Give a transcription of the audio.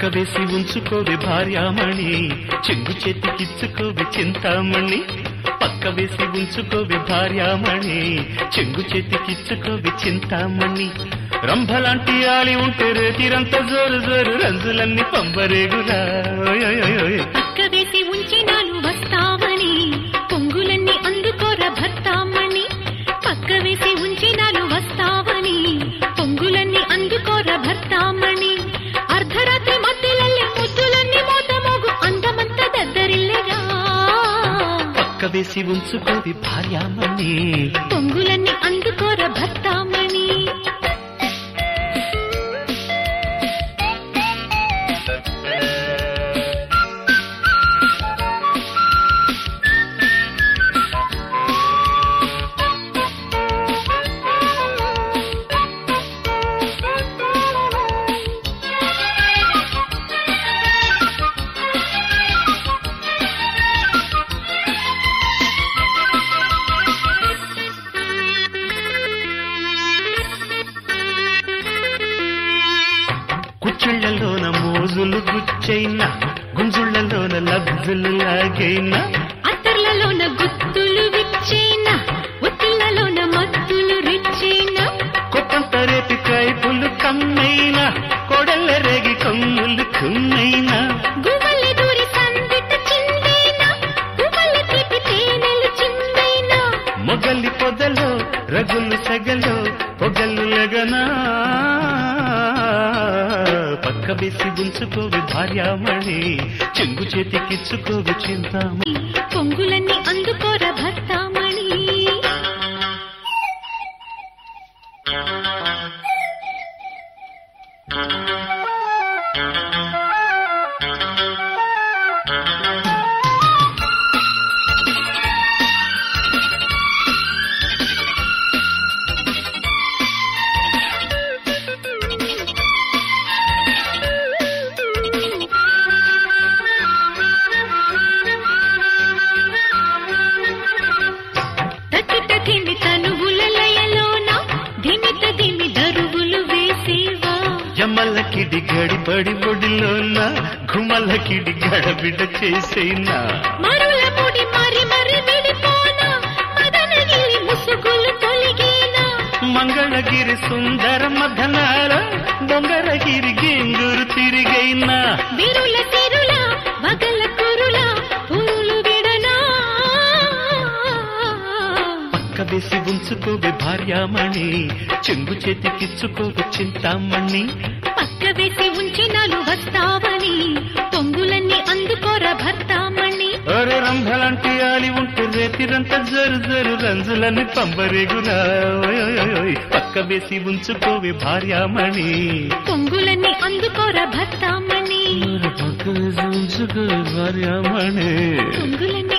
పక్క వేసి ఉంచుకోవే భార్యామణి చెంగు చేతికిచ్చుకోవే చింతామణి పక్క వేసి ఉంచుకోవే భార్యామణి చెంగు చేతికిచ్చుకోవే చింతామణి రంభలాంటి ఆలి ఉంటే రేతిరంత జోరు జోరు రంజులన్నీ పంబరేగురా ఓయ్ ఓయ్ ఓయ్ ఓయ్. పక్క వేసి ఉంచినాను వస్తామని పొంగులన్నీ అందుకోర భర్తామణి పక్క వేసి ఉంచినాను వస్తావని పొంగులన్నీ అందుకోర భర్తామణి అర్ధరాత్రి మధ్యలల్లే ముద్దులన్నీ మోత మోగు అందమంత దద్దరిల్లెగా పక్క వేసి ఉంచుకోవే భార్యామణి పొంగులన్నీ అందుకోర భర్తామణి కుచ్చిళ్లలోన మోజులు గుచ్చైన గుంజుళ్లలోన లబ్జులు లాగైనా అత్తర్లలోన గుత్తులు విచ్చేనా ఒత్తిళ్లలోన మత్తులు రిచ్చేనా కొప్పంత రేపి కైపులు కమ్మైనా కొడల రేగి కమ్ములు కున్నైనా గువ్వలి దూరి సందిట చిందేనా గువ్వలి తీపి తేనెలు చిందేనా మొగలి పొదలో రగులు సగలో పొగలు లగనా పక్క వేసి ఉంచుకోవి భార్యామణి చెంగు చేతికిచ్చుకోవి చింతామణి పొంగులన్నీ అందుకోర భర్తామణి తకిట ధిమి తనువుల లయలోన ధిమిత ధిమి దరువులు వేసేవా జమ్మల కిడి గడిబడి ఒడిలోన గుమల కిడి గడబిడ చేసేనా మరుల ముడి మరి మరి విడిపోనా మదనగిరి ముసుగులు తొలిగేనా మంగళగిరి సుందర మధనాల దొంగరగిరి గేంగురు తిరిగైనా విరుల తిరుల వగల కురుల పురులు విడనా పక్క వేసి ఉంచుకోవే భార్యామణి చెంగు చేతికిచ్చుకోవే చింతామణి పక్క వేసి ఉంచినాలు వస్తావని పొంగులన్నీ అందుకోర భర్తామణి ఒరే రంభలంటి ఆలి ఉంటే రేతిరంత జరు జరు రంజులని పంబరేగురా ఓయ్ ఓయ్ ఓయ్ ఓయ్. పక్క వేసి ఉంచుకోవే భార్యామణి పొంగులన్నీ అందుకోర భర్తామణి పక్క వేసి ఉంచుకోవే భార్యామణి పొంగులన్నీ